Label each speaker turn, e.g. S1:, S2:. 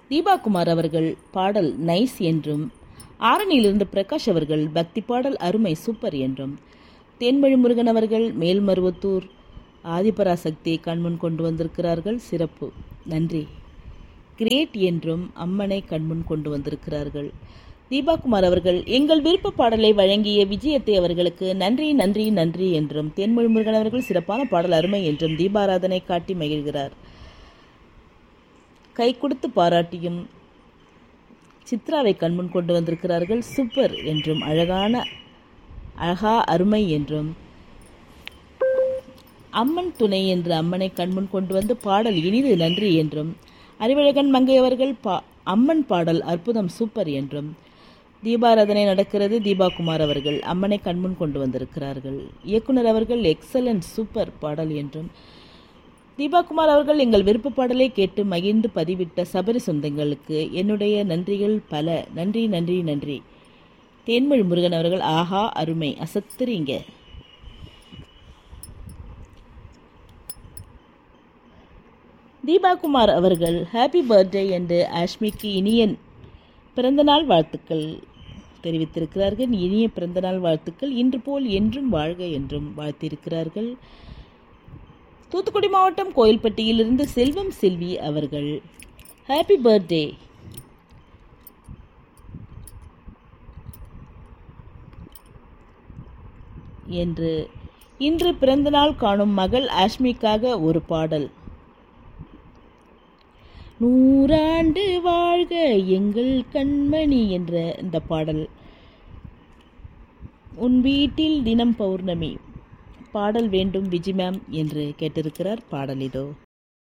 S1: தீபாகுமார் அவர்கள் பாடல் நைஸ் என்றும் ஆரணியிலிருந்து பிரகாஷ் அவர்கள் பக்தி பாடல் அருமை சூப்பர் என்றும் தேன்மொழி முருகன் அவர்கள் மேல்மருவத்தூர் ஆதிபராசக்தியை கண்முன் கொண்டு வந்திருக்கிறார்கள் சிறப்பு நன்றி கிரேட் என்றும் அம்மனை கண்முன் கொண்டு வந்திருக்கிறார்கள் தீபாகுமார் அவர்கள் எங்கள் விருப்ப பாடலை வழங்கிய விஜயத்தை அவர்களுக்கு நன்றி நன்றி நன்றி என்றும் தேன்மொழி முருகன் அவர்கள் சிறப்பான பாடல் அருமை என்றும் தீபாராதனை காட்டி மகிழ்கிறார் கை கொடுத்து பாராட்டியும் சித்ராவை கண்முன் கொண்டு வந்திருக்கிறார்கள் சூப்பர் என்றும் அழகான அழகா அருமை என்றும் அம்மன் துணை என்று அம்மனை கண்முன் கொண்டு வந்து பாடல் இனிது நன்றி என்றும் அறிவழகன் மங்கை அவர்கள் பா அம்மன் பாடல் அற்புதம் சூப்பர் என்றும் தீபாராதனை நடக்கிறது தீபாகுமார் அவர்கள் அம்மனை கண்முன் கொண்டு வந்திருக்கிறார்கள் இயக்குனர் அவர்கள் எக்ஸலன்ட் சூப்பர் பாடல் என்றும் தீபாகுமார் அவர்கள் எங்கள் விருப்ப பாடலை கேட்டு மகிழ்ந்து பதிவிட்ட சபரி சொந்தங்களுக்கு என்னுடைய நன்றிகள் பல நன்றி நன்றி நன்றி தேன்மொழி முருகன் அவர்கள் ஆஹா அருமை அசத்துறீங்க தீபாகுமார் அவர்கள் ஹாப்பி பர்த்டே என்று ஆஷ்மிக்கு இனிய பிறந்தநாள் வாழ்த்துக்கள் தெரிவித்திருக்கிறார்கள் இனிய பிறந்தநாள் வாழ்த்துக்கள் இன்று போல் என்றும் வாழ்க என்றும் வாழ்த்தியிருக்கிறார்கள் தூத்துக்குடி மாவட்டம் கோயில்பட்டியிலிருந்து செல்வம் செல்வி அவர்கள் ஹாப்பி பர்த்டே என்று இன்று பிறந்தநாள் காணும் மகள் ஆஷ்மிக்காக ஒரு பாடல் நூறாண்டு வாழ்க எங்கள் கண்மணி என்ற இந்த பாடல் உன் வீட்டில் தினம் பௌர்ணமி பாடல் வேண்டும் விஜி மேம் என்று கேட்டிருக்கிறார் பாடல் இதோ